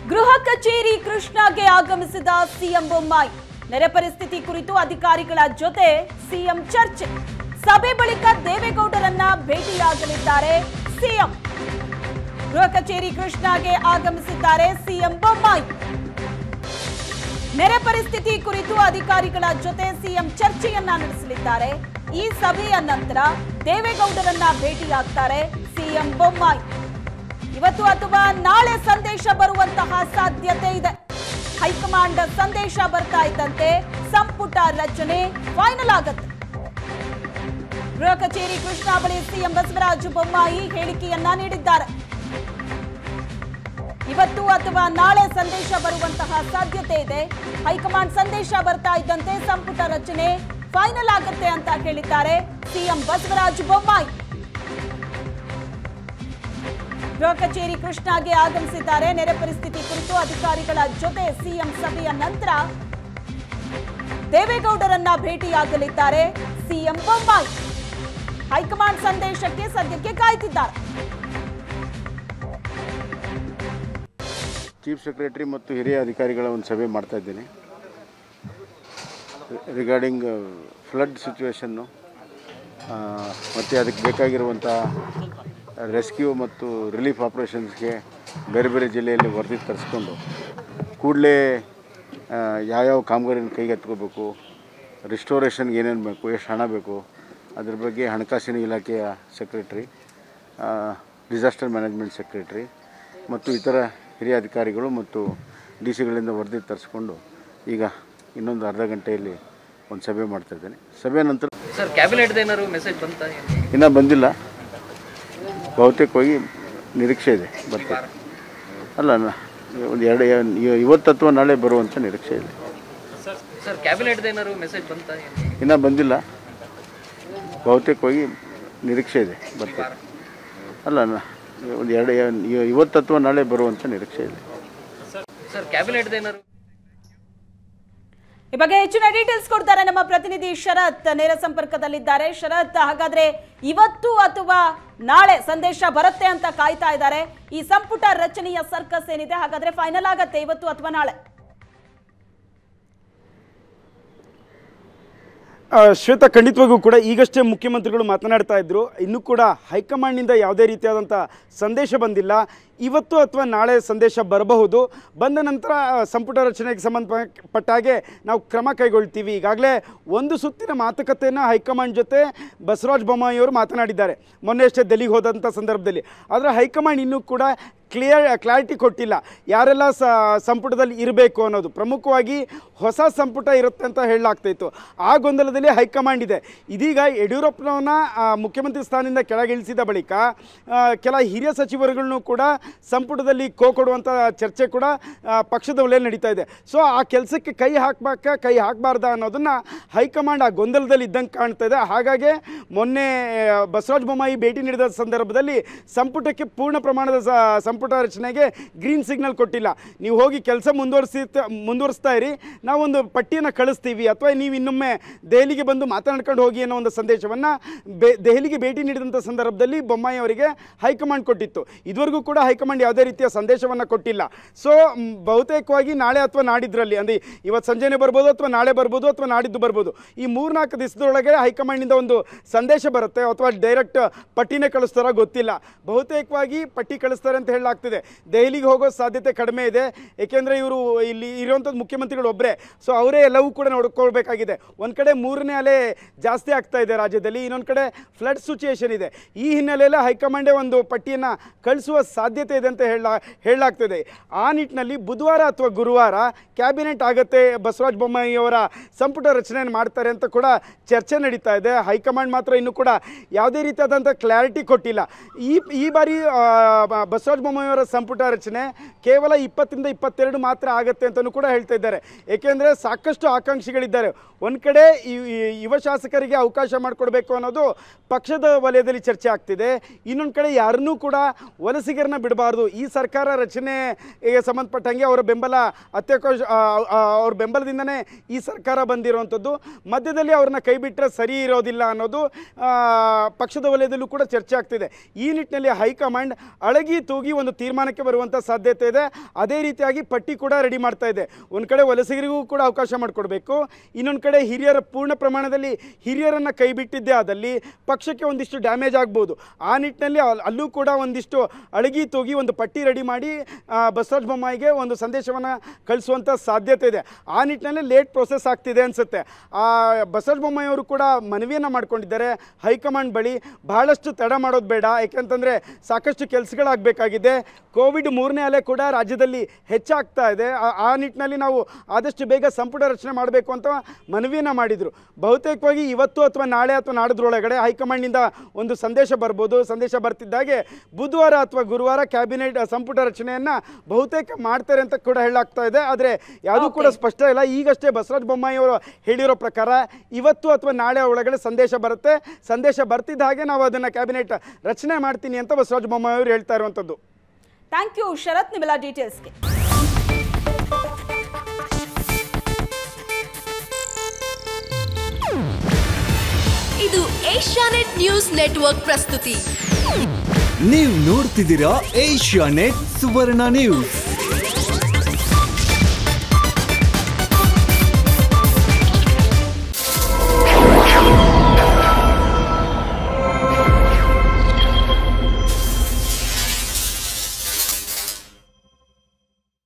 ಗೃಹ ಕಚೇರಿ ಕೃಷ್ಣಾಗೆ ಆಗಮಿಸಿದ ಸಿಎಂ ಬೊಮ್ಮಾಯಿ ನೆರೆ ಪರಿಸ್ಥಿತಿ ಕುರಿತು ಅಧಿಕಾರಿಗಳ ಜೊತೆ ಸಿಎಂ ಚರ್ಚೆ ಸಭೆ ಬಳಿಕ ದೇವೇಗೌಡರನ್ನ ಭೇಟಿಯಾಗಲಿದ್ದಾರೆ ಸಿಎಂ ಗೃಹ ಕಚೇರಿ ಕೃಷ್ಣಾಗೆ ಆಗಮಿಸಿದ್ದಾರೆ ಸಿಎಂ ಬೊಮ್ಮಾಯಿ ನೆರೆ ಪರಿಸ್ಥಿತಿ ಕುರಿತು ಅಧಿಕಾರಿಗಳ ಜೊತೆ ಸಿಎಂ ಚರ್ಚೆಯನ್ನ ನಡೆಸಲಿದ್ದಾರೆ ಈ ಸಭೆಯ ನಂತರ ದೇವೇಗೌಡರನ್ನ ಭೇಟಿಯಾಗ್ತಾರೆ ಸಿಎಂ ಬೊಮ್ಮಾಯಿ ಇವತ್ತು ಅಥವಾ ನಾಳೆ ಸಂದೇಶ ಬರುವಂತಹ ಸಾಧ್ಯತೆ ಇದೆ ಹೈಕಮಾಂಡ್ ಸಂದೇಶ ಬರ್ತಾ ಇದ್ದಂತೆ ಸಂಪುಟ ರಚನೆ ಫೈನಲ್ ಆಗತ್ತೆ ಗೃಹ ಕಚೇರಿ ಕೃಷ್ಣ ಬಳಿ ಸಿಎಂ ಬಸವರಾಜ ಬೊಮ್ಮಾಯಿ ಹೇಳಿಕೆಯನ್ನ ನೀಡಿದ್ದಾರೆ ಇವತ್ತು ಅಥವಾ ನಾಳೆ ಸಂದೇಶ ಬರುವಂತಹ ಸಾಧ್ಯತೆ ಇದೆ ಹೈಕಮಾಂಡ್ ಸಂದೇಶ ಬರ್ತಾ ಇದ್ದಂತೆ ಸಂಪುಟ ರಚನೆ ಫೈನಲ್ ಆಗುತ್ತೆ ಅಂತ ಹೇಳಿದ್ದಾರೆ ಸಿಎಂ ಬಸವರಾಜ ಬೊಮ್ಮಾಯಿ ಗೃಹ ಕಚೇರಿ ಕೃಷ್ಣಾಗೆ ಆಗಮಿಸಿದ್ದಾರೆ ನೆರೆ ಪರಿಸ್ಥಿತಿ ಕುರಿತು ಅಧಿಕಾರಿಗಳ ಜೊತೆ ಸಿಎಂ ಸಭೆಯ ನಂತರ ದೇವೇಗೌಡರನ್ನ ಭೇಟಿಯಾಗಲಿದ್ದಾರೆ ಸಿಎಂ ಬೊಮ್ಮಾಯಿ ಹೈಕಮಾಂಡ್ ಸಂದೇಶಕ್ಕೆ ಸದ್ಯಕ್ಕೆ ಕಾಯ್ತಿದ್ದಾರೆ ಚೀಫ್ ಸೆಕ್ರೆಟರಿ ಮತ್ತು ಹಿರಿಯ ಅಧಿಕಾರಿಗಳ ಒಂದು ಸಭೆ ಮಾಡ್ತಾ ಇದ್ದೇನೆ ರಿಗಾರ್ಡಿಂಗ್ ಫ್ಲಡ್ ಸಿಚುವೇಶನ್ನು ಮತ್ತು ಅದಕ್ಕೆ ಬೇಕಾಗಿರುವಂಥ ರೆಸ್ಕ್ಯೂ ಮತ್ತು ರಿಲೀಫ್ ಆಪ್ರೇಷನ್ಸ್ಗೆ ಬೇರೆ ಬೇರೆ ಜಿಲ್ಲೆಯಲ್ಲಿ ವರದಿ ತರಿಸ್ಕೊಂಡು ಕೂಡಲೇ ಯಾವ್ಯಾವ ಕಾಮಗಾರಿನ ಕೈಗೆತ್ಕೋಬೇಕು ರಿಸ್ಟೋರೇಷನ್ಗೆ ಏನೇನು ಬೇಕು ಎಷ್ಟು ಹಣ ಬೇಕು ಅದ್ರ ಬಗ್ಗೆ ಹಣಕಾಸಿನ ಇಲಾಖೆಯ ಸೆಕ್ರೆಟ್ರಿ ಡಿಸಾಸ್ಟರ್ ಮ್ಯಾನೇಜ್ಮೆಂಟ್ ಸೆಕ್ರೆಟ್ರಿ ಮತ್ತು ಇತರ ಹಿರಿಯ ಅಧಿಕಾರಿಗಳು ಮತ್ತು ಡಿ ಸಿಗಳಿಂದ ವರದಿ ತರಿಸ್ಕೊಂಡು ಈಗ ಇನ್ನೊಂದು ಅರ್ಧ ಗಂಟೆಯಲ್ಲಿ ಒಂದು ಸಭೆ ಮಾಡ್ತಾ ಇದ್ದೇನೆ ಸಭೆ ನಂತರ ಸರ್ ಕ್ಯಾಬಿನೆಟ್ ಏನಾದ್ರು ಮೆಸೇಜ್ ಬಂತ ಇನ್ನೂ ಬಂದಿಲ್ಲ ಬಹುತೇಕವಾಗಿ ನಿರೀಕ್ಷೆ ಇದೆ ಬರ್ತಾರೆ ಅಲ್ಲ ನ- ಒಂದು ಎರಡು ಇ- ಇವತ್ತು ಅಥವಾ ನಾಳೆ ಬರುವಂಥ ನಿರೀಕ್ಷೆ ಇದೆ ಸರ್ ಕ್ಯಾಬಿನೆಟ್ ಏನಾದ್ರು ಮೆಸೇಜ್ ಬಂತ ಇನ್ನೂ ಬಂದಿಲ್ಲ ಬಹುತೇಕವಾಗಿ ನಿರೀಕ್ಷೆ ಇದೆ ಬರ್ತಾರೆ ಅಲ್ಲ ನ- ಒಂದು ಎರಡು ಇ- ಇವತ್ತು ಅಥವಾ ನಾಳೆ ಬರುವಂಥ ನಿರೀಕ್ಷೆ ಇದೆ ಸರ್ ಕ್ಯಾಬಿನೆಟ್ ಏನಾದ್ರು ಈ ಬಗ್ಗೆ ಹೆಚ್ಚಿನ ಡೀಟೇಲ್ಸ್ ಕೊಡ್ತಾರೆ ನಮ್ಮ ಪ್ರತಿನಿಧಿ ಶರತ್ ನೇರ ಸಂಪರ್ಕದಲ್ಲಿದ್ದಾರೆ ಶರತ್ ಹಾಗಾದ್ರೆ ಇವತ್ತು ಅಥವಾ ನಾಳೆ ಸಂದೇಶ ಬರುತ್ತೆ ಅಂತ ಕಾಯ್ತಾ ಇದ್ದಾರೆ ಈ ಸಂಪುಟ ರಚನೆಯ ಸರ್ಕಸ್ ಏನಿದೆ ಹಾಗಾದ್ರೆ ಫೈನಲ್ ಆಗತ್ತೆ ಇವತ್ತು ಅಥವಾ ನಾಳೆ ಆ, ಶ್ವೇತಾ ಖಂಡಿತವಾಗೂ ಕೂಡ ಈಗಷ್ಟೇ ಮುಖ್ಯಮಂತ್ರಿಗಳು ಮಾತನಾಡ್ತಾ ಇದ್ರು ಇನ್ನೂ ಕೂಡ ಹೈಕಮಾಂಡ್ನಿಂದ ಯಾವುದೇ ರೀತಿಯಾದಂಥ ಸಂದೇಶ ಬಂದಿಲ್ಲ ಇವತ್ತು ಅಥವಾ ನಾಳೆ ಸಂದೇಶ ಬರಬಹುದು ಬಂದ ನಂತರ ಆ, ಸಂಪುಟ ರಚನೆಗೆ ಸಂಬಂಧಪಟ್ಟ ಹಾಗೆ ನಾವು ಕ್ರಮ ಕೈಗೊಳ್ತೀವಿ ಈಗಾಗಲೇ ಒಂದು ಸುತ್ತಿನ ಮಾತುಕತೆಯನ್ನು ಹೈಕಮಾಂಡ್ ಜೊತೆ ಬಸವರಾಜ ಬೊಮ್ಮಾಯಿ ಅವರು ಮಾತನಾಡಿದ್ದಾರೆ ಮೊನ್ನೆ ಅಷ್ಟೇ ದೆಲ್ಲಿಗೆ ಹೋದಂಥ ಸಂದರ್ಭದಲ್ಲಿ ಆದರೆ ಹೈಕಮಾಂಡ್ ಇನ್ನೂ ಕೂಡ ಕ್ಲಿಯರ್ ಕ್ಲಾರಿಟಿ ಕೊಟ್ಟಿಲ್ಲ ಯಾರೆಲ್ಲ ಸ ಸಂಪುಟದಲ್ಲಿ ಇರಬೇಕು ಅನ್ನೋದು ಪ್ರಮುಖವಾಗಿ ಹೊಸ ಸಂಪುಟ ಇರುತ್ತೆ ಅಂತ ಹೇಳಲಾಗ್ತಾಯಿತ್ತು ಆ ಗೊಂದಲದಲ್ಲಿ ಹೈಕಮಾಂಡ್ ಇದೆ ಇದೀಗ ಯಡಿಯೂರಪ್ಪನವನ್ನ ಆ, ಮುಖ್ಯಮಂತ್ರಿ ಸ್ಥಾನದಿಂದ ಕೆಳಗಿಳಿಸಿದ ಬಳಿಕ ಆ, ಕೆಲ ಹಿರಿಯ ಸಚಿವರುಗಳನ್ನು ಕೂಡ ಸಂಪುಟದಲ್ಲಿ ಕೋ ಕೊಡುವಂಥ ಚರ್ಚೆ ಕೂಡ ಆ, ಪಕ್ಷದ ವಲಯಲ್ಲಿ ನಡೀತಾ ಇದೆ ಸೊ ಆ ಕೆಲಸಕ್ಕೆ ಕೈ ಹಾಕ್ಬೇಕ ಕೈ ಹಾಕಬಾರ್ದ ಅನ್ನೋದನ್ನು ಹೈಕಮಾಂಡ್ ಆ ಗೊಂದಲದಲ್ಲಿ ಇದ್ದಂಗೆ ಕಾಣ್ತಾ ಇದೆ ಹಾಗಾಗಿ ಮೊನ್ನೆ ಆ, ಬಸವರಾಜ ಬೊಮ್ಮಾಯಿ ಭೇಟಿ ನೀಡಿದ ಸಂದರ್ಭದಲ್ಲಿ ಸಂಪುಟಕ್ಕೆ ಪೂರ್ಣ ಪ್ರಮಾಣದ ಸ- ಸಂಪುಟ ರಚನೆಗೆ ಗ್ರೀನ್ ಸಿಗ್ನಲ್ ಕೊಟ್ಟಿಲ್ಲ ನೀವು ಹೋಗಿ ಕೆಲಸ ಮುಂದುವರಿಸಿ ಮುಂದುವರಿಸ್ತಾ ಇರಿ ನಾವೊಂದು ಪಟ್ಟಿಯನ್ನು ಕಳಿಸ್ತೀವಿ ಅಥವಾ ನೀವು ಇನ್ನೊಮ್ಮೆ ದೆಹಲಿಗೆ ಬಂದು ಮಾತನಾಡ್ಕೊಂಡು ಹೋಗಿ ಅನ್ನೋ ಒಂದು ಸಂದೇಶವನ್ನು ಬೆ ದೆಹಲಿಗೆ ಭೇಟಿ ನೀಡಿದಂಥ ಸಂದರ್ಭದಲ್ಲಿ ಬೊಮ್ಮಾಯಿ ಅವರಿಗೆ ಹೈಕಮಾಂಡ್ ಕೊಟ್ಟಿತ್ತು ಇದುವರೆಗೂ ಕೂಡ ಹೈಕಮಾಂಡ್ ಯಾವುದೇ ರೀತಿಯ ಸಂದೇಶವನ್ನು ಕೊಟ್ಟಿಲ್ಲ ಸೊ ಮ್, ಬಹುತೇಕವಾಗಿ ನಾಳೆ ಅಥವಾ ನಾಡಿದ್ರಲ್ಲಿ ಅಂದರೆ ಇವತ್ತು ಸಂಜೆನೇ ಬರ್ಬೋದು ಅಥವಾ ನಾಳೆ ಬರ್ಬೋದು ಅಥವಾ ನಾಡಿದ್ದು ಬರ್ಬೋದು ಈ ಮೂರ್ನಾಲ್ಕು ದಿವಸದೊಳಗೆ ಹೈಕಮಾಂಡ್ನಿಂದ ಒಂದು ಸಂದೇಶ ಬರುತ್ತೆ ಅಥವಾ ಡೈರೆಕ್ಟ್ ಪಟ್ಟಿನೇ ಕಳಿಸ್ತಾರ ಗೊತ್ತಿಲ್ಲ ಬಹುತೇಕವಾಗಿ ಪಟ್ಟಿ ಕಳಿಸ್ತಾರೆ ಅಂತ ಹೇಳಲಾಗ್ತಿದೆ ದೆಹಲಿಗೆ ಹೋಗೋ ಸಾಧ್ಯತೆ ಕಡಿಮೆ ಇದೆ ಏಕೆಂದರೆ ಇವರು ಇಲ್ಲಿ ಇರುವಂಥದ್ದು ಮುಖ್ಯಮಂತ್ರಿಗಳು ಒಬ್ಬರೇ ಸೊ ಅವರೇ ಎಲ್ಲವೂ ಕೂಡ ನೋಡ್ಕೊಳ್ಬೇಕಾಗಿದೆ ಒಂದು ಕಡೆ ಮೂರನೇ ಅಲೆ ಜಾಸ್ತಿ ಆಗ್ತಾ ಇದೆ ರಾಜ್ಯದಲ್ಲಿ ಇನ್ನೊಂದು ಕಡೆ ಫ್ಲಡ್ ಸಿಚುಯೇಷನ್ ಇದೆ ಈ ಹಿನ್ನೆಲೆಯಲ್ಲಿ ಹೈಕಮಾಂಡೇ ಒಂದು ಪಟ್ಟಿಯನ್ನು ಕಳಿಸುವ ಸಾಧ್ಯತೆ ಇದೆ ಅಂತ ಹೇಳ ಹೇಳಲಾಗ್ತಿದೆ ಆ ನಿಟ್ಟಿನಲ್ಲಿ ಬುಧವಾರ ಅಥವಾ ಗುರುವಾರ ಕ್ಯಾಬಿನೆಟ್ ಆಗುತ್ತೆ ಬಸವರಾಜ ಬೊಮ್ಮಾಯಿ ಅವರ ಸಂಪುಟ ರಚನೆಯನ್ನು ಮಾಡ್ತಾರೆ ಅಂತ ಕೂಡ ಚರ್ಚೆ ನಡೀತಾ ಇದೆ ಹೈಕಮಾಂಡ್ ಮಾತ್ರ ಇನ್ನೂ ಕೂಡ ಯಾವುದೇ ರೀತಿಯಾದಂಥ ಕ್ಲಾರಿಟಿ ಕೊಟ್ಟಿಲ್ಲ ಈ ಈ ಬಾರಿ ಆ, ಬ- ಬಸವರಾಜ ಬೊಮ್ಮಾಯಿ ಅವರ ಸಂಪುಟ ರಚನೆ ಕೇವಲ ಇಪ್ಪತ್ತರಿಂದ ಇಪ್ಪತ್ತೆರಡು ಮಾತ್ರ ಆಗುತ್ತೆ ಅಂತಲೂ ಕೂಡ ಹೇಳ್ತಾ ಇದ್ದಾರೆ ಏಕೆಂದರೆ ಸಾಕಷ್ಟು ಆಕಾಂಕ್ಷಿಗಳಿದ್ದಾರೆ ಒಂದು ಕಡೆ ಈ ಈ ಯುವ ಶಾಸಕರಿಗೆ ಅವಕಾಶ ಮಾಡಿಕೊಡ್ಬೇಕು ಅನ್ನೋದು ಪಕ್ಷದ ವಲಯದಲ್ಲಿ ಚರ್ಚೆ ಆಗ್ತಿದೆ ಇನ್ನೊಂದು ಕಡೆ ಯಾರನ್ನೂ ಕೂಡ ವಲಸಿಗರನ್ನ ಬಿಡೋ ಮಾಡಬಾರ್ದು ಈ ಸರ್ಕಾರ ರಚನೆಗೆ ಸಂಬಂಧಪಟ್ಟಂಗೆ ಅವರ ಬೆಂಬಲ ಅತ್ಯಕೋಶ ಆ, ಆ, ಅವ್ರ ಬೆಂಬಲದಿಂದನೇ ಈ ಸರ್ಕಾರ ಬಂದಿರುವಂಥದ್ದು ಮಧ್ಯದಲ್ಲಿ ಅವ್ರನ್ನ ಕೈ ಬಿಟ್ಟರೆ ಸರಿ ಇರೋದಿಲ್ಲ ಅನ್ನೋದು ಆ, ಪಕ್ಷದ ವಲಯದಲ್ಲೂ ಕೂಡ ಚರ್ಚೆ ಆಗ್ತಿದೆ ಈ ನಿಟ್ಟಿನಲ್ಲಿ ಹೈಕಮಾಂಡ್ ಅಳಗಿ ತೂಗಿ ಒಂದು ತೀರ್ಮಾನಕ್ಕೆ ಬರುವಂಥ ಸಾಧ್ಯತೆ ಇದೆ ಅದೇ ರೀತಿಯಾಗಿ ಪಟ್ಟಿ ಕೂಡ ರೆಡಿ ಮಾಡ್ತಾ ಇದೆ ಒಂದು ಕಡೆ ವಲಸಿಗರಿಗೂ ಕೂಡ ಅವಕಾಶ ಮಾಡಿಕೊಡ್ಬೇಕು ಇನ್ನೊಂದು ಕಡೆ ಹಿರಿಯರ ಪೂರ್ಣ ಪ್ರಮಾಣದಲ್ಲಿ ಹಿರಿಯರನ್ನು ಕೈ ಬಿಟ್ಟಿದ್ದೇ ಆದಲ್ಲಿ ಪಕ್ಷಕ್ಕೆ ಒಂದಿಷ್ಟು ಡ್ಯಾಮೇಜ್ ಆಗ್ಬೋದು ಆ ನಿಟ್ಟಿನಲ್ಲಿ ಅಲ್- ಅಲ್ಲೂ ಕೂಡ ಒಂದಿಷ್ಟು ಅಳಗಿ ತೂಗಿ ಒಂದು ಪಟ್ಟಿ ರೆಡಿ ಮಾಡಿ ಆ, ಬಸವರಾಜ ಬೊಮ್ಮಾಯಿಗೆ ಒಂದು ಸಂದೇಶವನ್ನು ಕಳಿಸುವಂಥ ಸಾಧ್ಯತೆ ಇದೆ ಆ ನಿಟ್ಟಿನಲ್ಲಿ ಲೇಟ್ ಪ್ರೊಸೆಸ್ ಆಗ್ತಿದೆ ಅನಿಸುತ್ತೆ ಆ ಬಸವರಾಜ ಬೊಮ್ಮಾಯಿ ಅವರು ಕೂಡ ಮನವಿಯನ್ನು ಮಾಡ್ಕೊಂಡಿದ್ದಾರೆ ಹೈಕಮಾಂಡ್ ಬಳಿ ಬಹಳಷ್ಟು ತಡ ಮಾಡೋದು ಬೇಡ ಯಾಕೆಂತಂದರೆ ಸಾಕಷ್ಟು ಕೆಲಸಗಳಾಗಬೇಕಾಗಿದೆ ಕೋವಿಡ್ ಮೂರನೇ ಅಲೆ ಕೂಡ ರಾಜ್ಯದಲ್ಲಿ ಹೆಚ್ಚಾಗ್ತಾ ಇದೆ ಆ- ಆ ನಿಟ್ಟಿನಲ್ಲಿ ನಾವು ಆದಷ್ಟು ಬೇಗ ಸಂಪುಟ ರಚನೆ ಮಾಡಬೇಕು ಅಂತ ಮನವಿಯನ್ನು ಮಾಡಿದರು ಬಹುತೇಕವಾಗಿ ಇವತ್ತು ಅಥವಾ ನಾಳೆ ಅಥವಾ ನಾಡಿದ್ರೊಳಗಡೆ ಹೈಕಮಾಂಡ್ನಿಂದ ಒಂದು ಸಂದೇಶ ಬರ್ಬೋದು ಸಂದೇಶ ಬರ್ತಿದ್ದಾಗೆ ಬುಧವಾರ ಅಥವಾ ಗುರುವಾರ ಕ್ಯಾಬಿನೆಟ್ ಸಂಪುಟ ರಚನೆಯನ್ನು ಬಹುತೇಕ ಮಾಡ್ತಾರೆ ಅಂತ ಕೂಡ ಹೇಳಲಾಗ್ತಾ ಇದೆ ಆದರೆ ಯಾವುದೂ ಕೂಡ ಸ್ಪಷ್ಟ ಇಲ್ಲ ಈಗಷ್ಟೇ ಬಸವರಾಜ ಬೊಮ್ಮಾಯಿ ಅವರು ಹೇಳಿರೋ ಪ್ರಕಾರ ಇವತ್ತು ಅಥವಾ ನಾಳೆ ಒಳಗಡೆ ಸಂದೇಶ ಬರುತ್ತೆ ಸಂದೇಶ ಬರ್ತಿದ್ದ ಹಾಗೆ ನಾವು ಅದನ್ನು ಕ್ಯಾಬಿನೆಟ್ ರಚನೆ ಮಾಡ್ತೀನಿ ಅಂತ ಬಸವರಾಜ ಬೊಮ್ಮಾಯಿ ಅವರು ಹೇಳ್ತಾ ಇರುವಂಥದ್ದು ಥ್ಯಾಂಕ್ ಯು ಶರತ್ ನಿಮ್ಮೆಲ್ಲ ಡೀಟೇಲ್ಸ್ಗೆ ಇದು ಏಷ್ಯಾನೆಟ್ ನ್ಯೂಸ್ ನೆಟ್ವರ್ಕ್ ಪ್ರಸ್ತುತಿ ನೀವು ನೋಡ್ತಿದ್ದೀರಾ ಏಷ್ಯಾ ನೆಟ್ ಸುವರ್ಣ ನ್ಯೂಸ್